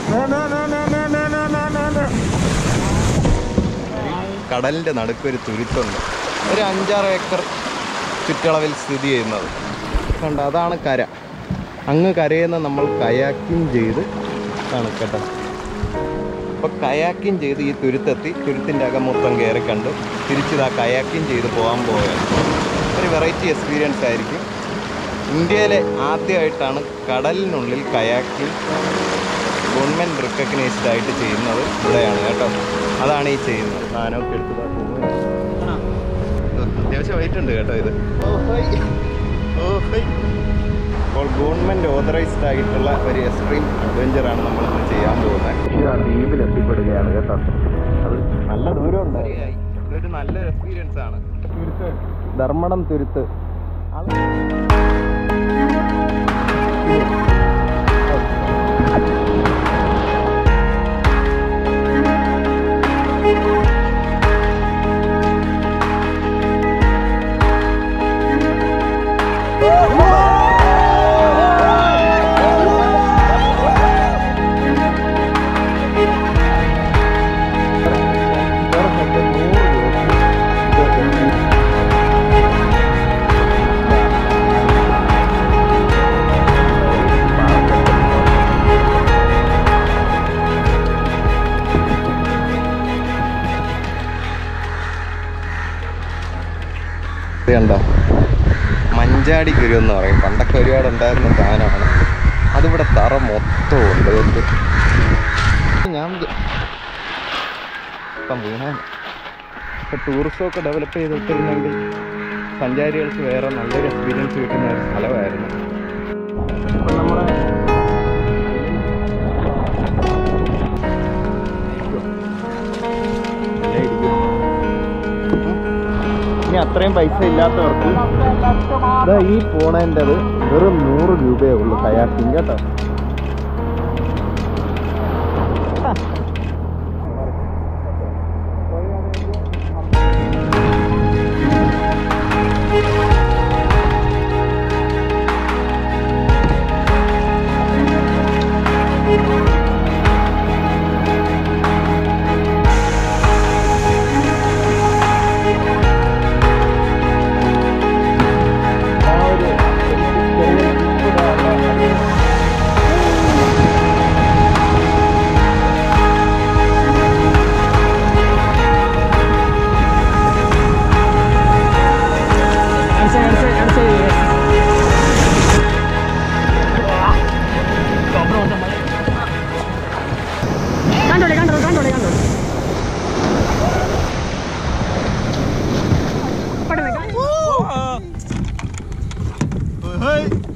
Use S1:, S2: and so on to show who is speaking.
S1: കടലിൻ്റെ നടുക്കൊരു തുരുത്തുണ്ട് ഒരു അഞ്ചാറ് ഏക്കർ ചുറ്റളവിൽ സ്ഥിതി ചെയ്യുന്നത് കണ്ട അതാണ് കര അങ്ങ് കരയെന്ന് നമ്മൾ കയാക്കിങ് ചെയ്ത് ആണ് കേട്ടോ അപ്പോൾ കയാക്കിങ് ചെയ്ത് ഈ തുരുത്തെത്തി തുരുത്തിൻ്റെ അകം മൊത്തം കയറി കണ്ട് തിരിച്ചിതാ കയാക്കിങ് ചെയ്ത് പോകാൻ പോവുകയാണ് ഒരു വെറൈറ്റി എക്സ്പീരിയൻസ് ആയിരിക്കും ഇന്ത്യയിലെ ആദ്യമായിട്ടാണ് കടലിനുള്ളിൽ കയാക്കിങ് ഗവൺമെൻറ് റിക്കഗ്നൈസ്ഡ് ആയിട്ട് ചെയ്യുന്നത് ഇവിടെയാണ് കേട്ടോ അതാണ് ഈ ചെയ്യുന്നത് സാധനമൊക്കെ എടുത്തത് അത്യാവശ്യം വെയിറ്റ് ഉണ്ട് കേട്ടോ ഇത് അപ്പോൾ ഗവൺമെൻറ് ഓതറൈസ്ഡ് ആയിട്ടുള്ള ഒരു എക്സ്ട്രീം അഡ്വഞ്ചറാണ് നമ്മളിന്ന് ചെയ്യാൻ പോകുന്നത് ദ്വീപിൽ എത്തിപ്പെടുകയാണ് കേട്ടോ അത് നല്ല ദൂരമുണ്ട് ഇതൊരു നല്ലൊരു എക്സ്പീരിയൻസ് ആണ് ധർമ്മടം തുരുത്ത് ഇത് കണ്ടോ മഞ്ചാടി കുരു എന്ന് പറയും പണ്ടൊക്കെ ഒരുപാട് ഉണ്ടായിരുന്ന സാധനമാണ് അതിവിടെ തറ മൊത്തം ഉണ്ട് ഇതുകൊണ്ട് ഞാൻ വിചാ- ഇപ്പം വീണാൻ ഇപ്പം ടൂറിസമൊക്കെ ഡെവലപ്പ് ചെയ്തിട്ടിരുന്നെങ്കിൽ സഞ്ചാരികൾക്ക് വേറെ നല്ലൊരു എക്സ്പീരിയൻസ് കിട്ടുന്ന ഒരു സ്ഥലമായിരുന്നു ഇപ്പം നമ്മുടെ ഇല്ലേ ഇരിക്കും. ഇനി അത്രയും പൈസ ഇല്ലാത്തവർക്ക് ഇതാ ഈ പോണേൻ്റെത് വെറും നൂറ് രൂപയേ ഉള്ളൂ കയാക്കിങ് കേട്ടോ ആ ഒരു ചെറിയ
S2: കണ്ടോളെ കണ്ടോളെ കണ്ടോളെ കണ്ടോളെ പെട്ടെന്ന്
S1: ഹേയ്